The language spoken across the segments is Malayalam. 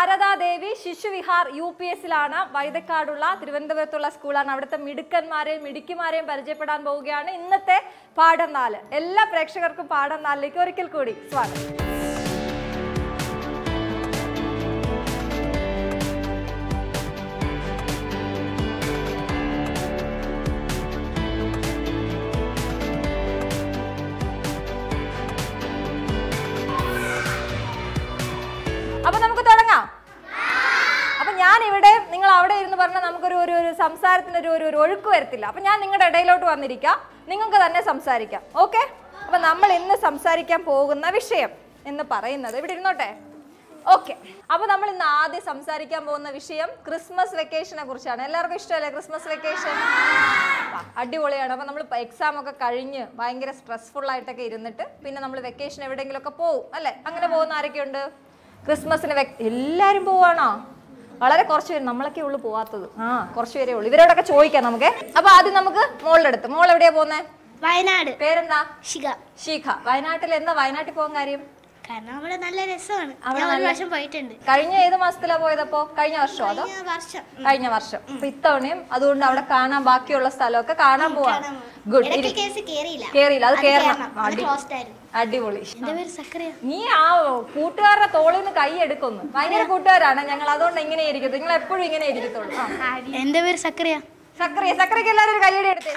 ശാരദാദേവി ശിശുവിഹാർ യു പി എസിലാണ് വൈതക്കാടുള്ള തിരുവനന്തപുരത്തുള്ള സ്കൂളാണ് അവിടുത്തെ മിടുക്കന്മാരെയും മിടുക്കിമാരെയും പരിചയപ്പെടാൻ പോവുകയാണ് ഇന്നത്തെ പാഠം നാല് എല്ലാ പ്രേക്ഷകർക്കും പാഠം നാലിലേക്ക് ഒരിക്കൽ കൂടി സ്വാഗതം അപ്പൊ നമുക്ക് തുടങ്ങാം അപ്പൊ ഞാൻ ഇവിടെ നിങ്ങൾ അവിടെ ഇരുന്ന് പറഞ്ഞാൽ നമുക്കൊരു ഒരു ഒരു സംസാരത്തിന് ഒരു ഒരു ഒരു ഒഴുക്ക് വരത്തില്ല അപ്പൊ ഞാൻ നിങ്ങളുടെ ഇടയിലോട്ട് വന്നിരിക്കാം നിങ്ങൾക്ക് തന്നെ സംസാരിക്കാം ഓക്കെ അപ്പൊ നമ്മൾ ഇന്ന് സംസാരിക്കാൻ പോകുന്ന വിഷയം എന്ന് പറയുന്നത് ഇവിടെ ഇരുന്നോട്ടെ ഓക്കെ അപ്പൊ നമ്മൾ ഇന്ന് ആദ്യം സംസാരിക്കാൻ പോകുന്ന വിഷയം ക്രിസ്മസ് വെക്കേഷനെ കുറിച്ചാണ് എല്ലാവർക്കും ഇഷ്ടമല്ലേ ക്രിസ്മസ് വെക്കേഷൻ അടിപൊളിയാണ് അപ്പൊ നമ്മൾ എക്സാം ഒക്കെ കഴിഞ്ഞ് ഭയങ്കര സ്ട്രെസ്ഫുൾ ആയിട്ടൊക്കെ ഇരുന്നിട്ട് പിന്നെ നമ്മൾ വെക്കേഷൻ എവിടെയെങ്കിലും ഒക്കെ പോകും അല്ലെ അങ്ങനെ പോകുന്ന ആരൊക്കെയുണ്ട് ക്രിസ്മസിന് വെ- എല്ലാരും പോവാണോ വളരെ കുറച്ച് പേര് നമ്മളൊക്കെ ഉള്ളു പോവാത്തത് ആ കുറച്ച് പേരേ ഉള്ളൂ ഇവരോടൊക്കെ ചോദിക്കാം നമുക്ക് അപ്പൊ ആദ്യം നമുക്ക് മോളുടെ അടുത്ത് മോൾ എവിടെയാ പോകുന്നേ വയനാട് പേരെന്താ ശിഖ ശീഖ വയനാട്ടിൽ എന്താ വയനാട്ടിൽ പോകാൻ കാര്യം കാരണം അവിടെ നല്ല രസമാണ് അവിടെ ഞാൻ ഒരു നല്ല- പ്രാവശ്യം പോയിട്ടുണ്ട് കഴിഞ്ഞ ഏത് മാസത്തിലാ പോയതപ്പോ കഴിഞ്ഞ വർഷമോ അതോ കഴിഞ്ഞ വർഷം കഴിഞ്ഞ വർഷം അപ്പൊ ഇത്തവണയും അതുകൊണ്ട് അവിടെ കാണാൻ ബാക്കിയുള്ള സ്ഥലമൊക്കെ കാണാൻ പോവാണ് ഗുഡ് ഇടയ്ക്ക് കേസ് കേറിയില്ല കേറിയില്ല അത് അത് കേറണം കേറണം. അത് അടി- closed ആയിരുന്നു അടിപൊളി എന്റെ പേര് സക്കറിയ നീ ആ കൂട്ടുകാരുടെ തോളിൽ നിന്ന് കൈ എടുക്കുന്നു ഭയങ്കര കൂട്ടുകാരാണ് ഞങ്ങൾ അതുകൊണ്ട് ഇങ്ങനെ ഇരിക്കും നിങ്ങൾ എപ്പോഴും ഇങ്ങനെ ഇരിക്കത്തുള്ളൂ ആ. എന്റെ പേര് സക്കറിയ സക്രിയ സക്രിയക്ക് എല്ലാവരും ഒരു കൈയടി എടുത്തേ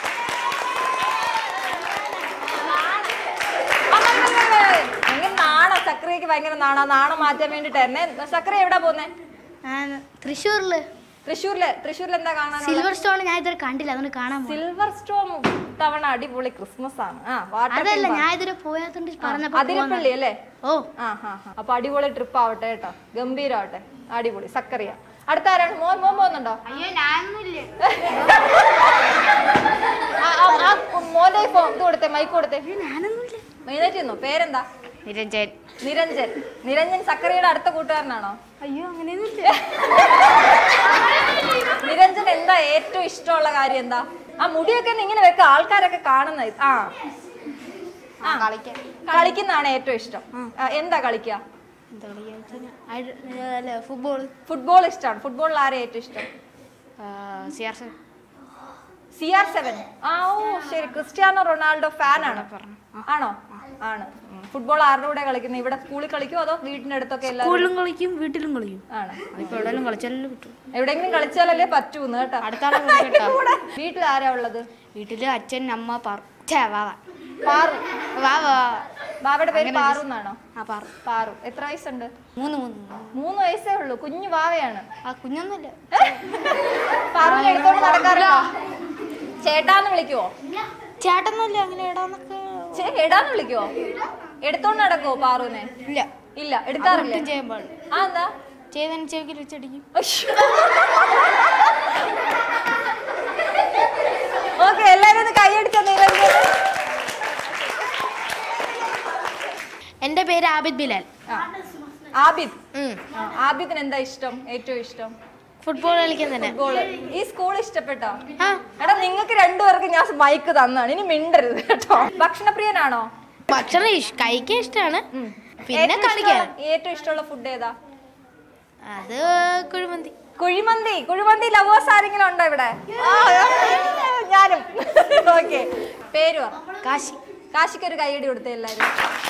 എങ്ങനെ നാണം സക്രിയക്ക് ഭയങ്കര നാണ നാണം മാറ്റാൻ വേണ്ടിട്ട് തന്നെ സക്രിയ എവിടാ പോന്നെ തൃശ്ശൂരില് തൃശ്ശൂരില് തൃശ്ശൂരിൽ എന്താ കാണാൻ സിൽവർ സ്റ്റോൺ ഞാൻ ഇതുവരെ കണ്ടില്ല അതുകൊണ്ട് കാണാൻ പോയി. സിൽവർ സ്റ്റോം തവണ അടിപൊളി ക്രിസ്മസ് ആണ് ആ വാട്ടർ അതല്ല ഞാൻ ഇതുവരെ പോയാത്തോണ്ട് പറഞ്ഞപ്പോ പോവാന്ന്. അതിരപ്പള്ളി അല്ലേ ഓ ആ ഹാ ഹാ അപ്പൊ അടിപൊളി ട്രിപ്പ് ആവട്ടെ കേട്ടോ ഗംഭീരമാവട്ടെ അടിപൊളി സക്കറിയ അടുത്ത ആരാണ് മോൻ മോൻ പോകുന്നുണ്ടോ അയ്യോ ഞാനൊന്നുമില്ല ആ, ആ, ആ, മോന്റെ ഈ phone ഇത് കൊടുത്തേ മൈക്ക് കൊടുത്തേ ഞാനൊന്നുമില്ല മെയിനായിട്ട് ഇരുന്നു പേരെന്താ നിരഞ്ജൻ നിരഞ്ജൻ നിരഞ്ജൻ സക്കറിയുടെ അടുത്ത കൂട്ടുകാരനാണോ അയ്യോ അങ്ങനെയൊന്നുമില്ല നിരഞ്ജൻ എന്താ ഏറ്റവും ഇഷ്ടമുള്ള കാര്യം എന്താ ആ മുടിയൊക്കെ ഒന്ന് ഇങ്ങനെ വെക്ക ആൾക്കാരൊക്കെ കാണുന്നത് ആ ആ കളിക്കാൻ കളിക്കുന്നതാണ് ഏറ്റവും ഇഷ്ടം ആ, എന്താ കളിക്കുക എന്താ കളിക്കുക ഫുട്ബോൾ ഫുട്ബോൾ ഇഷ്ടമാണ് ഫുട്ബോളിൽ ആരെയും ഏറ്റവും ഇഷ്ടം C R seven C R seven ആ ഓ ശരി ക്രിസ്ത്യാനോ റൊണാൾഡോ ഫാൻ ആണ് ആണോ ആണ് ഫുട്ബോൾ ആരുടെ കൂടെ കളിക്കുന്നത് ഇവിടെ സ്കൂളിൽ കളിക്കുമോ അതോ വീടിന്റെ അടുത്തൊക്കെ എല്ലാവരും സ്കൂളിലും കളിക്കും വീട്ടിലും കളിക്കും ആണ് ഇപ്പൊ എവിടെയെങ്കിലും കളിച്ചാലല്ലേ കിട്ടും എവിടെയെങ്കിലും കളിച്ചാലല്ലേ പറ്റൂന്ന് കേട്ടോ അടുത്താളെ വിളിക്കട്ടോ. കൂടെ വീട്ടിൽ ആരാ ഉള്ളത് വീട്ടില് അച്ഛൻ അമ്മ പാറു ഛേ, വാവ പാറു വാ വാ ബാബയുടെ പേര് പാറു എന്നാണോ ആ പാറു പാറു എത്ര വയസ്സുണ്ട് മൂന്ന് മൂന്ന് മൂന്ന്. മൂന്ന് വയസ്സേ ഉള്ളൂ കുഞ്ഞു വാവയാണ് ആ കുഞ്ഞൊന്നുമില്ല പാറുവിനെ എടുത്തോണ്ട് നടക്കാറുണ്ടോ ചേട്ടാന്ന് വിളിക്കുവോ ചേട്ടൊന്നുമില്ല അങ്ങനെ ഇടാന്നൊക്കെ ചേ എടാന്ന് വിളിക്കുവോ എടുത്തോണ്ട് നടക്കുവോ പാറുവിനെ ഇല്ല ഇല്ല എടുക്കാറില്ല ഒട്ടും ചെയ്യാൻ പാടില്ല ആ എന്താ ചെയ്തതിന് ചെവിക്കിൽ വെച്ചടിക്കും ഓക്കെ എല്ലാരും ഒന്ന് കൈയടിച്ചോ നിരഞ്ജൻ എന്റെ പേര് ആബിദ് ബിലാൽ ആ. ആബിദ് ആ, ആബിദിന് എന്താ ഇഷ്ടം ഏറ്റവും ഇഷ്ടം ഫുട്ബോൾ കളിക്കാൻ തന്നെ ഫുട്ബോള് ഈ സ്കൂൾ ഇഷ്ടപ്പെട്ടോ ആ എടാ നിങ്ങൾക്ക് രണ്ടുപേർക്ക് ഞാൻ മൈക്ക് തന്നാണ് ഇനി മിണ്ടരുത് കേട്ടോ ഭക്ഷണപ്രിയനാണോ ഭക്ഷണം ഇഷ്- കഴിക്കാൻ ഇഷ്ടമാണ് പിന്നെ ഏറ്റവും കളിക്കാൻ ഇഷ്ടമുള്ള- ഏറ്റവും ഇഷ്ടമുള്ള ഫുഡ് ഏതാ അത് കുഴിമന്തി കുഴിമന്തി കുഴിമന്തി ലവേഴ്സ് ആരെങ്കിലും ഉണ്ടോ ഇവിടെ ആ, ഞാനും ഓക്കെ പേര് പറ കാശി കാശിക്ക് ഒരു കൈയടി കൊടുത്തേ എല്ലാരും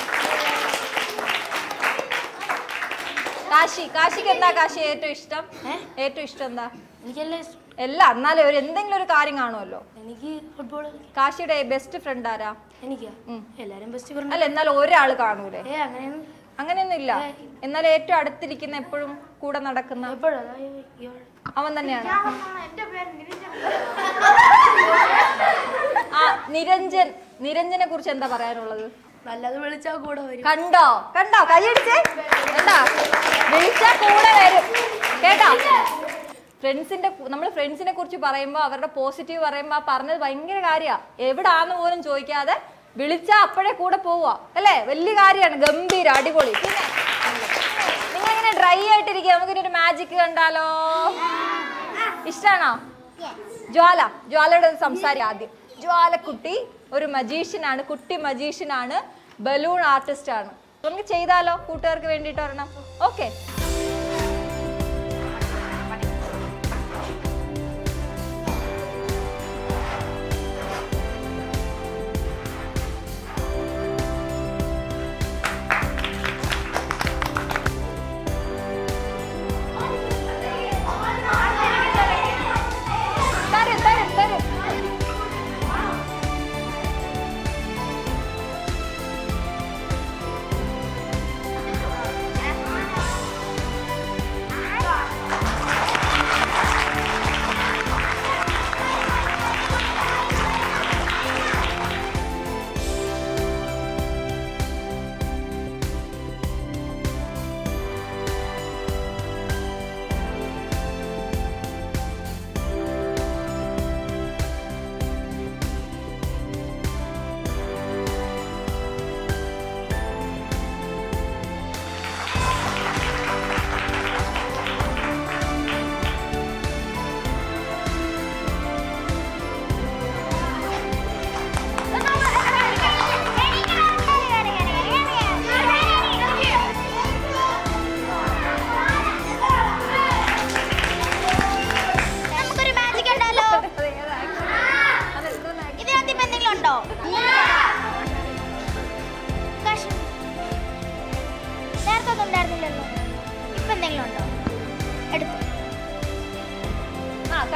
കാശി കാശിക്ക് എന്താ കാശി ഏറ്റവും ഇഷ്ടം ഏ? ഏറ്റവും ഇഷ്ടം എന്താ എനിക്കെല്ലാം ഇഷ്ടം എല്ലാം എന്നാലും ഒരു എന്തെങ്കിലും ഒരു കാര്യം കാണുമല്ലോ എനിക്ക് ഫുട്ബോൾ കളിക്കാൻ കാശിയുടെ ബെസ്റ്റ് ഫ്രണ്ട് ആരാ എനിക്കാ ഉം. എല്ലാരും ബെസ്റ്റ് ഫ്രണ്ട് അല്ല എന്നാലും ഒരാൾ കാണൂലേ ഏ അങ്ങനെയൊന്നും അങ്ങനെയൊന്നും ഇല്ല എന്നാൽ ഏറ്റവും അടുത്തിരിക്കുന്ന എപ്പോഴും കൂടെ നടക്കുന്ന എപ്പോഴും അവൻ തന്നെയാണ് ആ നിരഞ്ജൻ നിരഞ്ജനെ കുറിച്ച് എന്താ പറയാനുള്ളത് നല്ലത് വിളിച്ചാൽ കൂടെ വരും കണ്ടോ കണ്ടോ കൈയടിച്ചേ കണ്ടാ വിളിച്ചാ കൂടെ വരും കേട്ടോ ഫ്രണ്ട്സിന്റെ നമ്മൾ ഫ്രണ്ട്സിനെ കുറിച്ച് പറയുമ്പോൾ അവരുടെ പോസിറ്റീവ് പറയുമ്പോൾ ആ പറഞ്ഞത് ഭയങ്കര കാര്യമാണ് എവിടാന്ന് പോലും ചോദിക്കാതെ വിളിച്ചാ അപ്പോഴേ കൂടെ പോവുക അല്ലേ വലിയ കാര്യമാണ് ഗംഭീരം അടിപൊളി പിന്നെ നിങ്ങൾ ഇങ്ങനെ ഡ്രൈ ആയിട്ടിരിക്കുക നമുക്കിനി ഒരു മാജിക് കണ്ടാലോ ഇഷ്ടാണോ ജ്വാല ജ്വാലയുടെ ഒരു സംസാരം ആദ്യം ജ്വാലക്കുട്ടി ഒരു മജീഷ്യനാണ് കുട്ടി മജീഷ്യനാണ് ബലൂൺ ആർട്ടിസ്റ്റ് ആണ് നമുക്ക് ചെയ്താലോ കൂട്ടുകാർക്ക് വേണ്ടിയിട്ട് ഒരെണ്ണം ഓക്കെ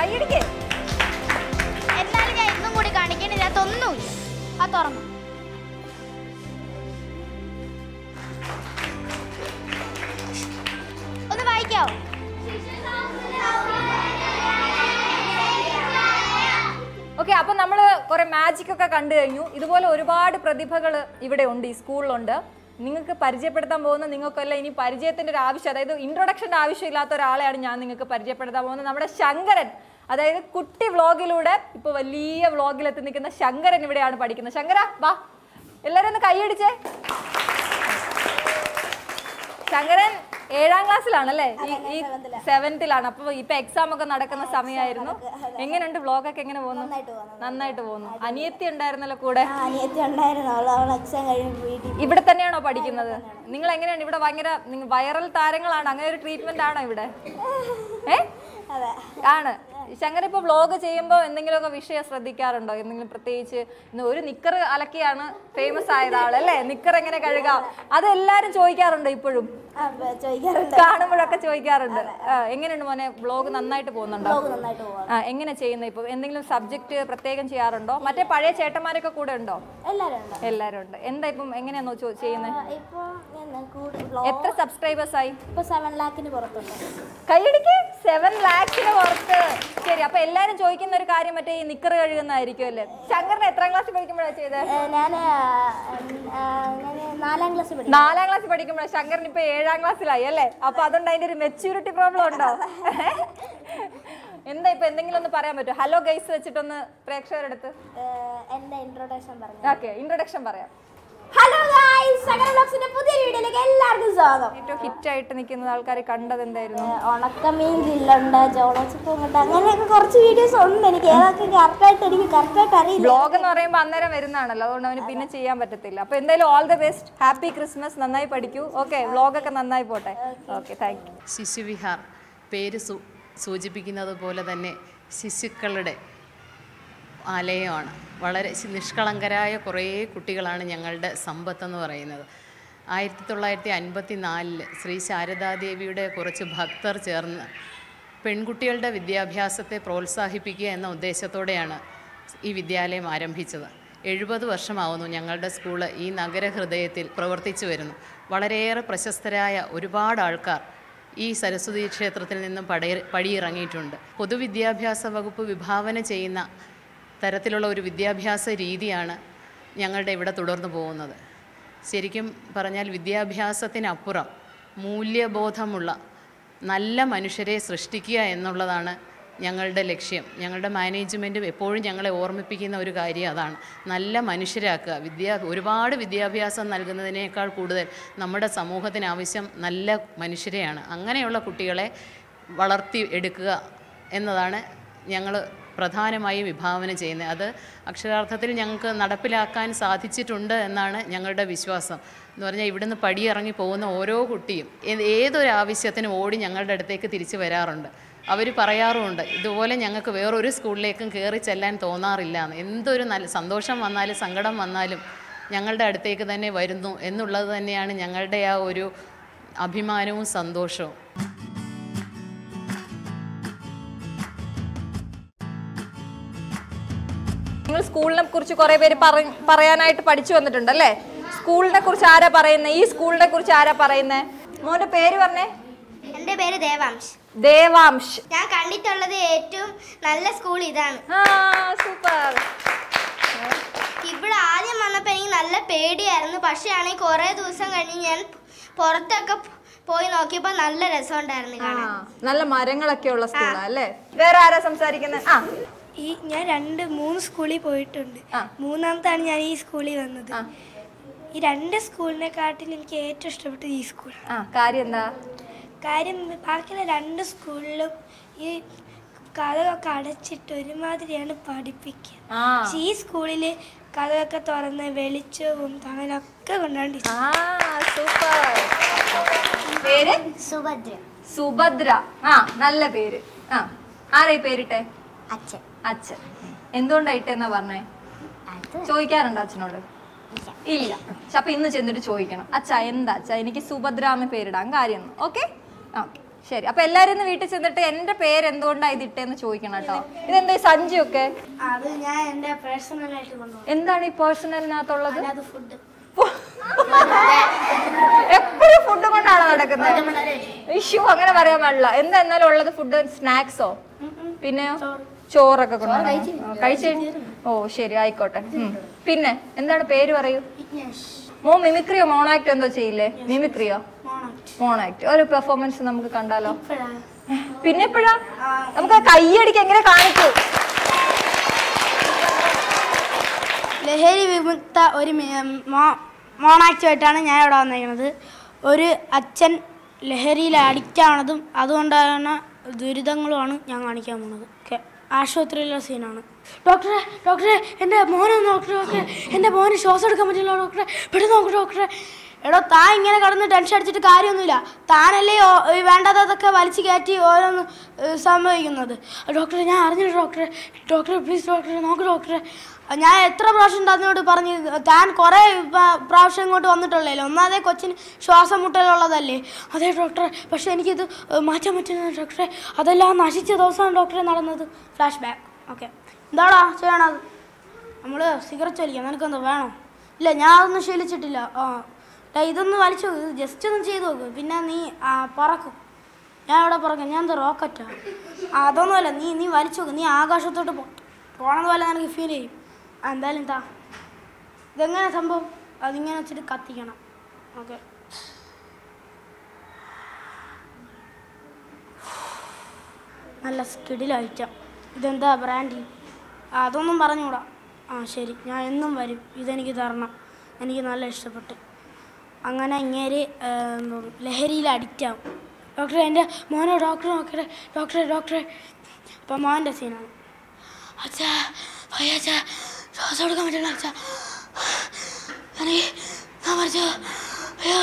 കൈയടിക്കേ എന്നാലും ഞാൻ ഇന്നും കൂടി കാണിക്കാൻ ഇതിനകത്തൊന്നുമില്ല ആ തുറന്നു ഒന്ന് വായിക്കാവോ ഓക്കെ അപ്പൊ നമ്മൾ കുറെ മാജിക് ഒക്കെ കണ്ടു കഴിഞ്ഞു ഇതുപോലെ ഒരുപാട് പ്രതിഭകൾ ഇവിടെ ഉണ്ട് ഈ സ്കൂളിലുണ്ട് നിങ്ങൾക്ക് പരിചയപ്പെടുത്താൻ പോകുന്ന നിങ്ങൾക്കല്ല ഇനി പരിചയത്തിന്റെ ഒരു ആവശ്യം അതായത് ഇൻട്രൊഡക്ഷന്റെ ആവശ്യമില്ലാത്ത ഒരാളെയാണ് ഞാൻ നിങ്ങൾക്ക് പരിചയപ്പെടുത്താൻ പോകുന്നത് നമ്മുടെ ശങ്കരൻ അതായത് കുട്ടി വ്ളോഗിലൂടെ ഇപ്പൊ വലിയ വ്ളോഗിൽ എത്തി നിൽക്കുന്ന ശങ്കരൻ ഇവിടെയാണ് പഠിക്കുന്നത് ശങ്കര വാ എല്ലാരും ഒന്ന് കൈയടിച്ചേ ശങ്കരൻ ഏഴാം ക്ലാസ്സിലാണല്ലേ ഈ- ഈ സെവൻത്തിലാണ് അപ്പൊ ഇപ്പൊ എക്സാം ഒക്കെ നടക്കുന്ന സമയമായിരുന്നു എങ്ങനെയുണ്ട് വ്ളോഗൊക്കെ എങ്ങനെ പോകുന്നു നന്നായിട്ട് പോകുന്നു അനിയത്തി ഉണ്ടായിരുന്നല്ലോ കൂടെ അനിയത്തി ഉണ്ടായിരുന്നു അവൾ അവൾ എക്സാം കഴിഞ്ഞ് വീട്ടിൽ ഇവിടെ തന്നെയാണോ പഠിക്കുന്നത് നിങ്ങൾ എങ്ങനെയാണ് ഇവിടെ ഭയങ്കര നിങ്ങൾ വൈറൽ താരങ്ങളാണ് അങ്ങനെ ഒരു ട്രീറ്റ്മെന്റ് ആണോ ഇവിടെ ഏ അതെ ആണ് ശങ്കർ ഇപ്പൊ വ്ളോഗ് ചെയ്യുമ്പോൾ എന്തെങ്കിലുമൊക്കെ വിഷയം ശ്രദ്ധിക്കാറുണ്ടോ എന്തെങ്കിലും പ്രത്യേകിച്ച് ഇന്ന് ഒരു നിക്കർ അലക്കിയാണ് ഫേമസ് ആയത് ആളല്ലേ നിക്കർ എങ്ങനെ കഴുകാം അത് എല്ലാരും ചോദിക്കാറുണ്ടോ ഇപ്പോഴും അപ്പൊ ചോദിക്കാറുണ്ട് കാണുമ്പോഴൊക്കെ ചോദിക്കാറുണ്ട് ആ, എങ്ങനെയുണ്ട് മോനെ വ്ളോഗ് നന്നായിട്ട് പോകുന്നുണ്ടോ ബ്ലോഗ് നന്നായിട്ട് പോവാം ആ എങ്ങനെ ചെയ്യുന്നത് ഇപ്പൊ എന്തെങ്കിലും സബ്ജക്ട് പ്രത്യേകം ചെയ്യാറുണ്ടോ മറ്റേ പഴയ ചേട്ടന്മാരൊക്കെ കൂടെ ഉണ്ടോ എല്ലാവരും ഉണ്ട് എല്ലാരും ഉണ്ട് എന്താ ഇപ്പം എങ്ങനെയാണോ ചെയ്യുന്നത് ഇപ്പൊ ഞാൻ കൂടുതൽ ബ്ലോഗ് എത്ര സബ്സ്ക്രൈബേഴ്സ് ആയി ഇപ്പൊ സെവൻ ലാഖിന് പുറത്തുണ്ട് കൈയടിക്ക് സെവൻ ലാക്സിന് പുറത്ത് ശരി അപ്പൊ എല്ലാരും ചോദിക്കുന്ന ഒരു കാര്യം മറ്റേ ഈ നിക്കർ കഴുകുന്നതായിരിക്കും അല്ലേ ശങ്കറിന് എത്രാം ക്ലാസ്സിൽ പഠിക്കുമ്പോഴാണ് ചെയ്തത് ഞാൻ ഞാൻ നാലാം ക്ലാസ് പഠിക്കും നാലാം ക്ലാസ്സിൽ പഠിക്കുമ്പോഴാണ് ശങ്കറിന് ഇപ്പൊ ഏഴാം ക്ലാസ്സിലായി അല്ലേ അപ്പൊ അതുകൊണ്ട് അതിന്റെ ഒരു മെച്യൂരിറ്റി പ്രോബ്ലം ഉണ്ടോ എന്താ ഇപ്പൊ എന്തെങ്കിലും ഒന്ന് പറയാൻ പറ്റുമോ ഹലോ ഗൈസ് വെച്ചിട്ടൊന്ന് പ്രേക്ഷകരെടുത്ത് എന്റെ ഇൻട്രൊഡക്ഷൻ പറഞ്ഞു ഓക്കെ ഇൻട്രൊഡക്ഷൻ പറയാം ഹലോ ഗായ്സ് സകല ബ്ലോഗ്സിന്റെ പുതിയ വീഡിയോയിലേക്ക് എല്ലാവർക്കും സ്വാഗതം ഏറ്റവും ഹിറ്റ് ആയിട്ട് നിൽക്കുന്ന ആൾക്കാർ കണ്ടത് എന്തായിരുന്നു ഏഹ് ഉണക്കമീൻ ഗ്രില്ലുണ്ട് ജോളോച്ചിപ്പുണ്ട് അങ്ങനെയൊക്കെ കുറച്ച് വീഡിയോസ് ഉണ്ട് എനിക്ക് ഏതൊക്കെ കറക്റ്റായിട്ട് എനിക്ക് കറക്റ്റായിട്ട് അറിയില്ല ബ്ലോഗ് എന്ന് പറയുമ്പോൾ അന്നേരം വരുന്നതാണല്ലോ അതുകൊണ്ട് അവന് പിന്നെ ചെയ്യാൻ പറ്റത്തില്ല അപ്പൊ എന്തായാലും all the best happy Christmas നന്നായി പഠിക്കൂ ഓക്കെ വ്ളോഗൊക്കെ നന്നായി പോട്ടെ ഓക്കെ താങ്ക് യു ശിശുവിഹാർ പേര് സൂ സൂചിപ്പിക്കുന്നത് പോലെ തന്നെ ശിശുക്കളുടെ ആലയമാണ് വളരെ ശി- നിഷ്കളങ്കരായ കുറേ കുട്ടികളാണ് ഞങ്ങളുടെ സമ്പത്തെന്ന് പറയുന്നത് ആയിരത്തി തൊള്ളായിരത്തി അൻപത്തി നാലില് ശ്രീ ശാരദാദേവിയുടെ കുറച്ച് ഭക്തർ ചേർന്ന് പെൺകുട്ടികളുടെ വിദ്യാഭ്യാസത്തെ പ്രോത്സാഹിപ്പിക്കുക എന്ന ഉദ്ദേശത്തോടെയാണ് ഈ വിദ്യാലയം ആരംഭിച്ചത് എഴുപത് വർഷമാവുന്നു ഞങ്ങളുടെ സ്കൂള് ഈ നഗരഹൃദയത്തിൽ പ്രവർത്തിച്ചു വരുന്നു വളരെയേറെ പ്രശസ്തരായ ഒരുപാട് ആൾക്കാർ ഈ സരസ്വതി ക്ഷേത്രത്തിൽ നിന്നും പടയ പടിയിറങ്ങിയിട്ടുണ്ട് പൊതുവിദ്യാഭ്യാസ വകുപ്പ് വിഭാവന ചെയ്യുന്ന തരത്തിലുള്ള ഒരു വിദ്യാഭ്യാസ രീതിയാണ് ഞങ്ങളുടെ ഇവിടെ തുടർന്നു പോകുന്നത് ശരിക്കും പറഞ്ഞാൽ വിദ്യാഭ്യാസത്തിനപ്പുറം മൂല്യബോധമുള്ള നല്ല മനുഷ്യരെ സൃഷ്ടിക്കുക എന്നുള്ളതാണ് ഞങ്ങളുടെ ലക്ഷ്യം ഞങ്ങളുടെ മാനേജ്മെൻറ്റും എപ്പോഴും ഞങ്ങളെ ഓർമ്മിപ്പിക്കുന്ന ഒരു കാര്യം അതാണ് നല്ല മനുഷ്യരാക്കുക വിദ്യാ ഒരുപാട് വിദ്യാഭ്യാസം നൽകുന്നതിനേക്കാൾ കൂടുതൽ നമ്മുടെ സമൂഹത്തിന് ആവശ്യം നല്ല മനുഷ്യരെയാണ് അങ്ങനെയുള്ള കുട്ടികളെ വളർത്തി എടുക്കുക എന്നതാണ് ഞങ്ങൾ പ്രധാനമായും വിഭാവന ചെയ്യുന്നത് അത് അക്ഷരാർത്ഥത്തിൽ ഞങ്ങൾക്ക് നടപ്പിലാക്കാൻ സാധിച്ചിട്ടുണ്ട് എന്നാണ് ഞങ്ങളുടെ വിശ്വാസം എന്ന് പറഞ്ഞാൽ ഇവിടുന്ന് പടിയിറങ്ങി പോകുന്ന ഓരോ കുട്ടിയും ഏത് ഏതൊരു ആവശ്യത്തിനും ഓടി ഞങ്ങളുടെ അടുത്തേക്ക് തിരിച്ചു വരാറുണ്ട് അവർ പറയാറുമുണ്ട് ഇതുപോലെ ഞങ്ങൾക്ക് വേറൊരു സ്കൂളിലേക്കും കയറി ചെല്ലാൻ തോന്നാറില്ല എന്ന് എന്തൊരു നല്ല സന്തോഷം വന്നാലും സങ്കടം വന്നാലും ഞങ്ങളുടെ അടുത്തേക്ക് തന്നെ വരുന്നു എന്നുള്ളത് തന്നെയാണ് ഞങ്ങളുടെ ആ ഒരു അഭിമാനവും സന്തോഷവും നിങ്ങൾ സ്കൂളിനെ കുറിച്ച് കുറെ പേര് പറ- പറയാനായിട്ട് പഠിച്ചു വന്നിട്ടുണ്ട് അല്ലേ സ്കൂളിനെ കുറിച്ച് ആരാ പറയുന്നത് ഈ സ്കൂളിനെ കുറിച്ച് ആരാ പറയുന്നത് മോന്റെ പേര് പറഞ്ഞേ എൻ്റെ പേര് ദേവാംശ് ദേവാംശ് ഞാൻ കണ്ടിട്ടുള്ളത് ഏറ്റവും നല്ല സ്കൂൾ ഇതാണ് ആ സൂപ്പർ ഇവിടെ ആദ്യം വന്നപ്പോൾ എനിക്ക് നല്ല പേടിയായിരുന്നു പക്ഷേ ആണെങ്കിൽ കുറേ ദിവസം കഴിഞ്ഞ് ഞാൻ പുറത്തൊക്കെ പോയി നോക്കിയപ്പോൾ നല്ല രസമുണ്ടായിരുന്നു കാണാൻ നല്ല മരങ്ങളൊക്കെ ഉള്ള സ്കൂളാ അല്ലേ വേറെ ആരാ സംസാരിക്കുന്നത് ആ ഈ ഞാൻ രണ്ട് മൂന്ന് സ്കൂളിൽ പോയിട്ടുണ്ട് ആ. മൂന്നാമത്താണ് ഞാൻ ഈ സ്കൂളിൽ വന്നത് ആ. ഈ രണ്ട് സ്കൂളിനെക്കാട്ടിൽ എനിക്ക് ഏറ്റവും ഇഷ്ടപ്പെട്ടത് ഈ സ്കൂൾ ആ കാര്യം എന്താ കാര്യം ബാക്കിയുള്ള രണ്ട് സ്കൂളിലും ഈ കഥകളൊക്കെ അടച്ചിട്ട് ഒരുമാതിരിയാണ് പഠിപ്പിക്കുക ആ പക്ഷെ ഈ സ്കൂളിൽ കഥകളൊക്കെ തുറന്ന് വെളിച്ചവും തണലൊക്കെ കൊണ്ടാണ്ട് ആ സൂപ്പർ പേര് സുഭദ്ര സുഭദ്ര ആ നല്ല പേര് ആ ആരാ ഈ പേരിട്ടെ അച്ഛൻ അച്ഛൻ എന്തുകൊണ്ടാ ഇട്ടെന്നാ പറഞ്ഞേ അത് ചോദിക്കാറുണ്ടോ അച്ഛനോട് ഇല്ല പക്ഷെ അപ്പൊ ഇന്ന് ചെന്നിട്ട് ചോദിക്കണം അച്ഛാ എന്താ അച്ഛാ എനിക്ക് സുഭദ്ര എന്ന് പേരിടാൻ കാര്യം ഓക്കെ ഓക്കെ ശരി അപ്പൊ എല്ലാരും ഇന്ന് വീട്ടിൽ ചെന്നിട്ട് എന്റെ പേര് എന്തുകൊണ്ടാ ഇത് ഇട്ടേന്ന് ചോദിക്കണം കേട്ടോ ഇതെന്താ ഈ സഞ്ചിയൊക്കെ അത് ഞാൻ എൻ്റെ പേഴ്സണലായിട്ട് കൊണ്ടുപോകും എന്താണ് ഈ പേഴ്സണലിനകത്തുള്ളത് അത് ഫുഡ് എപ്പോഴും ഫുഡ് കൊണ്ടാണ് നടക്കുന്നത് ഇഷ്യൂ അങ്ങനെ പറയാൻ പാടില്ല എന്താ എന്നാലും ഉള്ളത് ഫുഡ് സ്നാക്സോ പിന്നെയോ ചോറൊക്കെ കൊണ്ടാണ് കഴിച്ചു ഓ ശരി ആയിക്കോട്ടെ ഉം. പിന്നെ എന്താണ് പേര് പറയൂ വിഘ്നേഷ് മോ മിമിക്രിയോ മോണാക്ടോ എന്തോ ചെയ്യില്ലേ മിമിക്രിയോ മോണാക്ട് മോണാക്ട് ഒരു പെർഫോമൻസ് നമുക്ക് കണ്ടാലോ ഇപ്പോഴാണ് പിന്നെ എപ്പോഴാ നമുക്ക് കൈയടിക്ക് എങ്ങനെ കാണിക്കൂ ലഹരി വിമുക്ത ഒരു മോണാക്റ്റുമായിട്ടാണ് ഞാൻ ഇവിടെ വന്നിരിക്കുന്നത് ഒരു അച്ഛൻ ലഹരിയിൽ അഡിക്റ്റ് ആണതും അതുകൊണ്ടാണ് ദുരിതങ്ങളുമാണ് ഞാൻ കാണിക്കാൻ പോകുന്നത് ഓക്കെ ആശുപത്രിയിലെ സീനാണ് ഡോക്ടറെ ഡോക്ടറെ എൻ്റെ മോനെ ഡോക്ടറെ ഡോക്ടറെ എൻ്റെ മോന് ശ്വാസം എടുക്കാൻ പറ്റില്ല ഡോക്ടറെ പെട്ടെന്ന് നോക്ക് ഡോക്ടറെ എടോ താൻ ഇങ്ങനെ കടന്ന് ടെൻഷൻ അടിച്ചിട്ട് കാര്യമൊന്നുമില്ല താനല്ലേ ഓ- ഈ വേണ്ടാത്തതൊക്കെ വലിച്ചു കയറ്റി ഓരോന്ന് ഏഹ്, സംഭവിക്കുന്നത് ഡോക്ടറെ ഞാൻ അറിഞ്ഞില്ല ഡോക്ടറെ ഡോക്ടറെ പ്ലീസ് ഡോക്ടറെ നോക്ക് ഡോക്ടറെ ഞാൻ എത്ര പ്രാവശ്യം തന്നോട് പറഞ്ഞു താൻ കുറേ പ- പ്രാവശ്യം ഇങ്ങോട്ട് വന്നിട്ടുള്ളല്ലോ ഒന്നാമതേ കൊച്ചിന് ശ്വാസം മുട്ടലുള്ളതല്ലേ അതെ ഡോക്ടറെ പക്ഷേ എനിക്കിത് ഏഹ്, മാറ്റാൻ പറ്റുന്ന ഡോക്ടറെ അതെല്ലാം നശിച്ച ദിവസമാണ് ഡോക്ടറെ നടന്നത് ഫ്ലാഷ് ബാക്ക് ഓക്കെ എന്താടാ ചെയ്യണത് നമ്മൾ സിഗരറ്റ് വലിക്കാം നിനക്കെന്താ വേണോ ഇല്ല ഞാൻ അതൊന്നും ശീലിച്ചിട്ടില്ല ആ ഡാ, ഇതൊന്ന് വലിച്ചു നോക്ക് ഇത് ജസ്റ്റ് ഒന്ന് ചെയ്ത് നോക്ക് പിന്നെ നീ ആ, പറക്കും ഞാൻ ഇവിടെ പറക്കാം ഞാൻ എന്താ റോക്കറ്റാ ആ, അതൊന്നുമല്ല നീ നീ വലിച്ചു നോക്ക് നീ ആകാശത്തോട്ട് പോ പോണത് പോലെ നിനക്ക് ഫീൽ ചെയ്യും ആ, എന്തായാലും താ ഇതെങ്ങനെ സംഭവം അതിങ്ങനെ വെച്ചിട്ട് കത്തിക്കണം ഓക്കെ നല്ല സ്കിഡിലയറ്റം ഇതെന്താ ബ്രാൻഡി അതൊന്നും പറഞ്ഞുകൂടാ ആ ശരി ഞാൻ എന്നും വരും ഇതെനിക്ക് തരണം എനിക്ക് നല്ല ഇഷ്ടപ്പെട്ടു അങ്ങനെ ഇങ്ങേര് ലഹരിയിൽ അഡിക്റ്റ് ആവും ഡോക്ടറെ എൻ്റെ മോനെ ഡോക്ടറെ നോക്കട്ടെ ഡോക്ടറെ ഡോക്ടറെ അപ്പം മോൻ്റെ സീനാണ് അച്ഛാ ഭയ അച്ഛാ ശ്വാസം എടുക്കാൻ പറ്റില്ല അച്ഛാ എനിക്ക് ഞാൻ മരിച്ചു അയ്യോ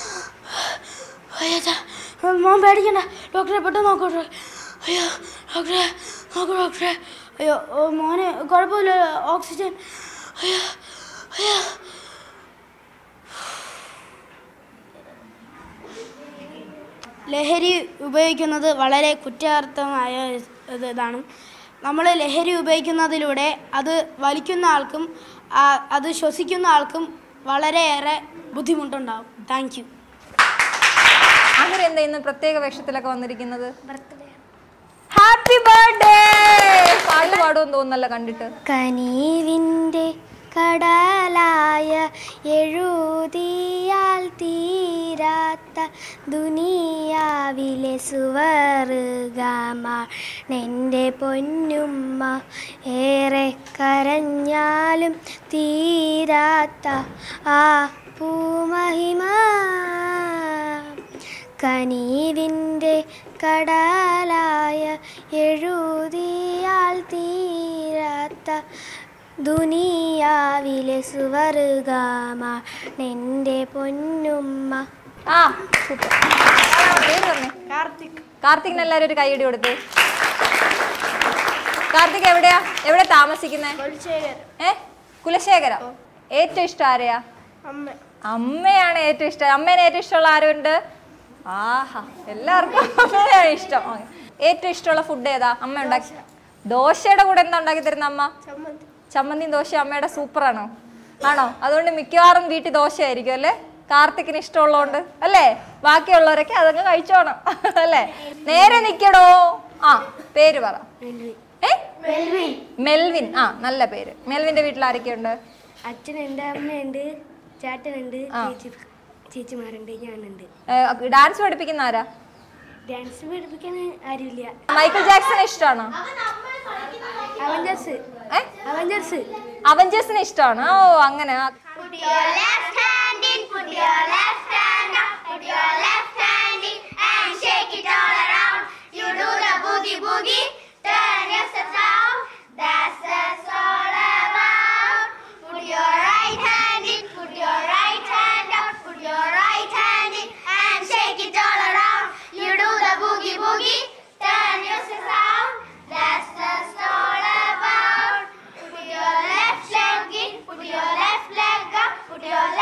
ഭയ അച്ഛാ മോൻ പേടിക്കണ്ട ഡോക്ടറെ പെട്ടെന്ന് നോക്കൂ ഡോക്ടറെ അയ്യോ ഡോക്ടറെ നോക്കൂ ഡോക്ടറെ അയ്യോ ഓ, മോനെ കുഴപ്പമില്ല ഓക്സിജൻ അയ്യോ അയ്യോ ലഹരി ഉപയോഗിക്കുന്നത് വളരെ കുറ്റാർത്ഥമായ ഇത് ഇതാണ് നമ്മൾ ലഹരി ഉപയോഗിക്കുന്നതിലൂടെ അത് വലിക്കുന്ന ആൾക്കും ആ, അത് ശ്വസിക്കുന്ന ആൾക്കും വളരെയേറെ ബുദ്ധിമുട്ടുണ്ടാവും താങ്ക് യു അങ്ങനെ എന്താ ഇന്ന് പ്രത്യേക വേഷത്തിലൊക്കെ വന്നിരിക്കുന്നത് ഹാപ്പി ബർത്ത്ഡേ പാട്ട് പാടുമെന്ന് തോന്നുന്നല്ലോ കണ്ടിട്ട് കനീവിൻ്റെ കടലായ എഴുതിയാൽ തീരാത്ത ദുനിയാവിലെ സുവർഗമാണെൻ്റെ പൊന്നുമ്മ ഏറെ കരഞ്ഞാലും തീരാത്ത ആ പൂമഹിമ കനീവിൻ്റെ കടലായ എഴുതിയാൽ തീരാത്ത ദുനിയാവിലെ സുവർഗമാ നിന്റെ പൊന്നുമ്മ ആ സൂപ്പർ പേര് പറഞ്ഞേ കാർത്തിക് കാർത്തികിന് എല്ലാവരും ഒരു കൈയടി കൊടുത്തേ കാർത്തിക് എവിടെയാ എവിടെ താമസിക്കുന്നേ ഏ കുലശേഖര ഏറ്റവും ഇഷ്ടം ആരെയാ അമ്മ അമ്മയാണ് ഏറ്റവും ഇഷ്ടം അമ്മേനെ ഏറ്റവും ഇഷ്ടമുള്ള ആരുണ്ട് ആഹാ എല്ലാവർക്കും അമ്മേനെയാണ് ഇഷ്ടം ആ. ഏറ്റവും ഇഷ്ടമുള്ള ഫുഡ് ഏതാ അമ്മ ഉണ്ടാക്കി ദോശയുടെ കൂടെ എന്താ ഉണ്ടാക്കി തരുന്ന അമ്മ ചമ്മന്തിയും ദോശ അമ്മയുടെ സൂപ്പറാണോ ആണോ അതുകൊണ്ട് മിക്കവാറും വീട്ടിൽ ദോശയായിരിക്കും അല്ലേ കാർത്തിക്കിന് ഇഷ്ടമുള്ളതുകൊണ്ട് അല്ലേ ബാക്കിയുള്ളവരൊക്കെ അതങ്ങ് കഴിച്ചോണം അല്ലേ നേരെ നിക്കടോ ആ പേര് പറ ഏ മെൽവിൻ ആ നല്ല പേര് മെൽവിന്റെ വീട്ടിൽ ആരൊക്കെയുണ്ട് അച്ഛനുണ്ട് അമ്മയുണ്ട് ചേട്ടനുണ്ട് ആ. ചേച്ചി ചേച്ചിമാരുണ്ട് ഞാനുണ്ട് ഏ, ഡാൻസ് പഠിപ്പിക്കുന്ന ആരാ ഡാൻസ് പഠിപ്പിക്കാൻ ആരുമില്ല മൈക്കിൾ ജാക്സനെ ഇഷ്ടമാണോ അവഞ്ചേഴ്സ് ഏ അവഞ്ചേഴ്സ് അവഞ്ചേഴ്സിനെ ഇഷ്ടമാണ് ഓ അങ്ങനെ ആ. Put your left hand in, put your left hand up, put your left hand in and shake it all around. You do the boogie boogie, turn yourself round. That's that's all about. Put your right hand in, put your right hand up, put your right hand in and shake it all around. You do the boogie boogie, turn yourself round. That's that's all about. Put your left leg in, put your left leg up, put your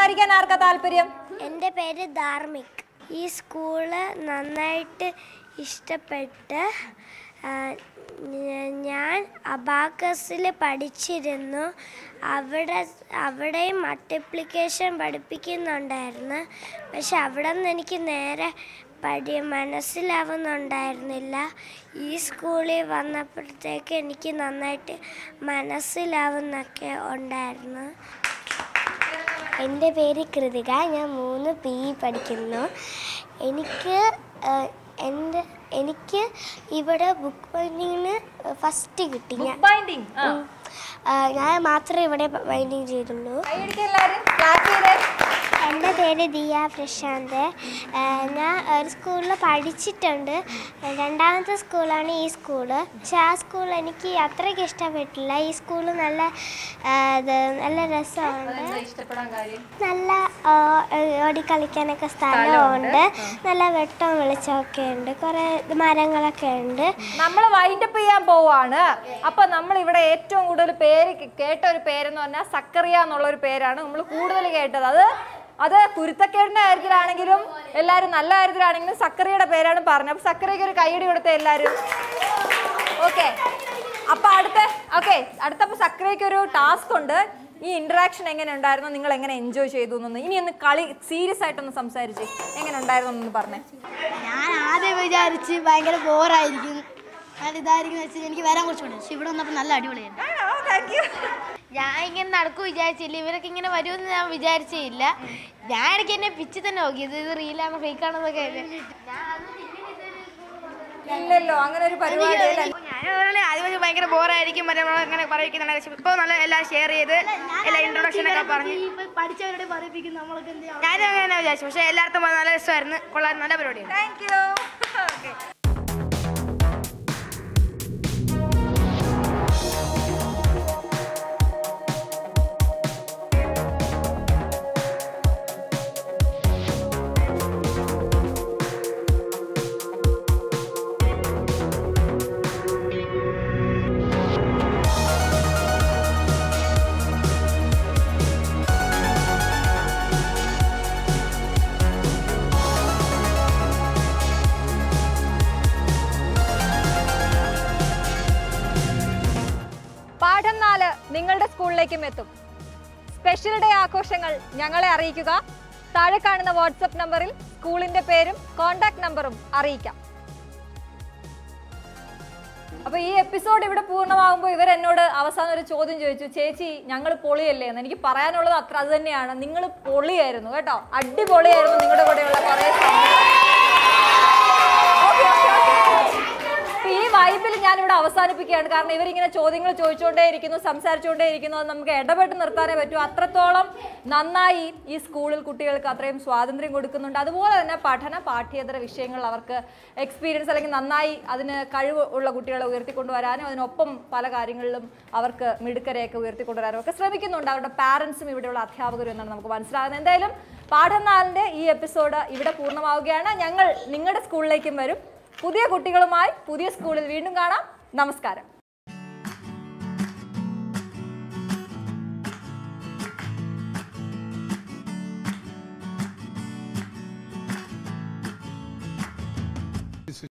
സംസാരിക്കാൻ ആർക്കാ താല്പര്യം എൻ്റെ പേര് ധാർമിക് ഈ സ്കൂള് നന്നായിട്ട് ഇഷ്ടപ്പെട്ട് ആ, ഞ- ഞാൻ അബാക്കസിൽ പഠിച്ചിരുന്നു അവിടെ അവിടെയും മൾട്ടിപ്ലിക്കേഷൻ പഠിപ്പിക്കുന്നുണ്ടായിരുന്നു പക്ഷെ അവിടെ നിന്ന് എനിക്ക് നേരെ പഠി മനസ്സിലാവുന്നുണ്ടായിരുന്നില്ല ഈ സ്കൂളിൽ വന്നപ്പോഴത്തേക്ക് എനിക്ക് നന്നായിട്ട് മനസ്സിലാവുന്നൊക്കെ ഉണ്ടായിരുന്നു എൻ്റെ പേര് കൃതിക ഞാൻ മൂന്ന് പി പഠിക്കുന്നു എനിക്ക് ഏഹ്, എൻ്റെ എനിക്ക് ഇവിടെ ബുക്ക് ബൈൻഡിങ്ങിന് ഫസ്റ്റ് കിട്ടി ഞാൻ ബൈൻഡിങ് ഉം. ഏഹ്, ഞാൻ മാത്രമേ ഇവിടെ ബൈൻഡിങ് ചെയ്തുള്ളൂ കൈയടിക്കാൻ എല്ലാവരും ക്ലാപ്പ് ചെയ്തേ എൻ്റെ പേര് ദിയ പ്രശാന്ത് ഏഹ്, ഞാൻ ഒരു സ്കൂളിൽ പഠിച്ചിട്ടുണ്ട് രണ്ടാമത്തെ സ്കൂളാണ് ഈ സ്കൂള് പക്ഷെ ആ സ്കൂൾ എനിക്ക് അത്രയ്ക്ക് ഇഷ്ടപ്പെട്ടില്ല ഈ സ്കൂള് നല്ല ഏഹ്, ഇത് നല്ല രസമുണ്ട് ഇഷ്ടപ്പെടാൻ കാര്യം നല്ല ആ, ഓടിക്കളിക്കാനൊക്കെ സ്ഥലമുണ്ട് നല്ല വെട്ടവും വെളിച്ചമൊക്കെ ഉണ്ട് കുറേ മരങ്ങളൊക്കെ ഉണ്ട് നമ്മൾ വൈൻഡപ്പ് ചെയ്യാൻ പോവാണ് അപ്പൊ നമ്മൾ ഇവിടെ ഏറ്റവും കൂടുതൽ പേര് കേ- കേട്ട ഒരു പേരെന്ന് പറഞ്ഞാൽ സക്കറിയ എന്നുള്ള ഒരു പേരാണ് നമ്മൾ കൂടുതൽ കേട്ടത് അത് അത് കുരുത്തക്കേടിന്റെ കാര്യത്തിലാണെങ്കിലും എല്ലാവരും നല്ല കാര്യത്തിലാണെങ്കിലും സക്കറിയുടെ പേരാണ് പറഞ്ഞത് അപ്പൊ സക്കറിയക്ക് ഒരു കൈയടി കൊടുത്ത എല്ലാവരും ഓക്കെ അപ്പൊ അടുത്ത ഓക്കെ അടുത്തപ്പോ സക്കറിയക്ക് ഒരു ടാസ്ക് ഉണ്ട് ഈ ഇന്ററാക്ഷൻ എങ്ങനെ ഉണ്ടായിരുന്നു നിങ്ങൾ എങ്ങനെ എൻജോയ് ചെയ്തു എന്നൊന്ന് ഇനി ഒന്ന് കളി സീരിയസ് ആയിട്ടൊന്ന് സംസാരിച്ച് എങ്ങനെ ഉണ്ടായിരുന്നു എന്നൊന്ന് പറഞ്ഞേ ഞാൻ ആദ്യം വിചാരിച്ച് ഭയങ്കര ബോറായിരിക്കും ഞാൻ ഇതായിരിക്കും വെച്ച് എനിക്ക് വരാൻ കുറച്ച് പണി പക്ഷെ ഇവിടെ വന്നപ്പോൾ നല്ല അടിപൊളിയായിരുന്നു ഞാൻ ഇങ്ങനെ നടക്കും വിചാരിച്ചില്ല ഇവരൊക്കെ ഇങ്ങനെ വരുമെന്ന് ഞാൻ വിചാരിച്ചില്ല ഞാൻ ഇടയ്ക്ക് എന്നെ പിച്ച് തന്നെ നോക്കി ഇത് ഇത് റീലാണോ ഫേക്കാണെന്നൊക്കെ ഇല്ലല്ലോ അങ്ങനെ ഒരു പരിപാടി ഇല്ല. ഞാൻ ആദ്യം ഭയങ്കര ബോറായിരിക്കും മറ്റേ അങ്ങനെ പറയിക്കുന്നുണ്ട് പക്ഷെ ഇപ്പോൾ നല്ല എല്ലാം ഷെയർ ചെയ്ത് എല്ലാ ഇൻട്രൊഡക്ഷൻ ഒക്കെ പറഞ്ഞു പഠിച്ചവരുടെ പറയിപ്പിക്കും നമ്മളൊക്കെ എന്ത് ചെയ്യണം ഞാനും അങ്ങനെ വിചാരിച്ചു പക്ഷേ എല്ലായിടത്തും നല്ല രസമായിരുന്നു കൊള്ളാൻ നല്ല പരിപാടിയാണ് Thank you. Okay. പാഠം നാല് നിങ്ങളുടെ സ്കൂളിലേക്കും എത്തും സ്പെഷ്യൽ ഡേ ആഘോഷങ്ങൾ ഞങ്ങളെ അറിയിക്കുക താഴെ കാണുന്ന വാട്സപ്പ് നമ്പറിൽ സ്കൂളിന്റെ പേരും കോൺടാക്ട് നമ്പറും അറിയിക്കാം അപ്പൊ ഈ എപ്പിസോഡ് ഇവിടെ പൂർണ്ണമാകുമ്പോൾ ഇവർ എന്നോട് അവസാനം ഒരു ചോദ്യം ചോദിച്ചു ചേച്ചി ഞങ്ങൾ പൊളിയല്ലേ എന്ന് എനിക്ക് പറയാനുള്ളത് അത്ര അത് തന്നെയാണ് നിങ്ങൾ പൊളിയായിരുന്നു കേട്ടോ അടിപൊളിയായിരുന്നു നിങ്ങളുടെ കൂടെയുള്ള കുറേ സമയം Okay, okay, okay. അപ്പൊ ഈ വൈബിൽ ഞാൻ ഇവിടെ അവസാനിപ്പിക്കുകയാണ് കാരണം ഇവരിങ്ങനെ ചോദ്യങ്ങൾ ചോദിച്ചുകൊണ്ടേ ഇരിക്കുന്നു സംസാരിച്ചുകൊണ്ടേ ഇരിക്കുന്നു അത് നമുക്ക് ഇടപെട്ട് നിർത്താനേ പറ്റൂ അത്രത്തോളം നന്നായി ഈ സ്കൂളിൽ കുട്ടികൾക്ക് അത്രയും സ്വാതന്ത്ര്യം കൊടുക്കുന്നുണ്ട് അതുപോലെ തന്നെ പഠന പാഠ്യേതര വിഷയങ്ങൾ അവർക്ക് എക്സ്പീരിയൻസ് അല്ലെങ്കിൽ നന്നായി അതിന് കഴിവ് ഉള്ള കുട്ടികളെ ഉയർത്തിക്കൊണ്ടുവരാനും അതിനൊപ്പം പല കാര്യങ്ങളിലും അവർക്ക് മിടുക്കരെയൊക്കെ ഉയർത്തിക്കൊണ്ടുവരാനും ഒക്കെ ശ്രമിക്കുന്നുണ്ട് അവരുടെ പാരൻസും ഇവിടെയുള്ള അധ്യാപകരും എന്നാണ് നമുക്ക് മനസ്സിലാകുന്നത് എന്തായാലും പാഠം നാലിൻ്റെ ഈ എപ്പിസോഡ് ഇവിടെ പൂർണ്ണമാവുകയാണ് ഞങ്ങൾ നിങ്ങളുടെ സ്കൂളിലേക്കും വരും പുതിയ കുട്ടികളുമായി പുതിയ സ്കൂളിൽ വീണ്ടും കാണാം നമസ്കാരം